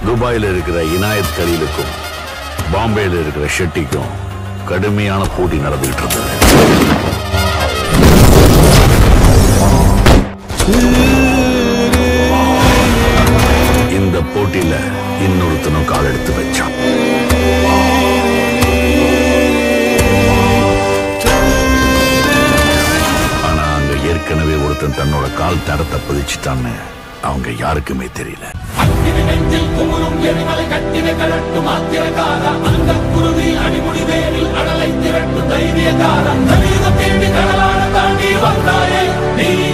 துபாயில இருக்கிற இனாயத் கலீலுக்கும் பாம்பேல இருக்கிற ஷெட்டிக்கும் கடுமையான போட்டி நடந்துகிட்டு இருந்தது இந்த போட்டியில இன்னொருத்தனும் கால் எடுத்து வச்சான் ஆனா அங்க ஏற்கனவே ஒருத்தன் தன்னோட கால் தடத்தை பதிச்சுட்டான்னு அவங்க யாருக்குமே தெரியல அக்கினி நெஞ்சில் குமுறும் எரிமலை கட்டின கலட்டும் ஆத்திரக்கார அந்த குருதி அடிமுடி வேரில் அடலை திரட்டும் தைரியக்கார கலியுகம் தேடி கடலான தாண்டி வந்தாயே நீ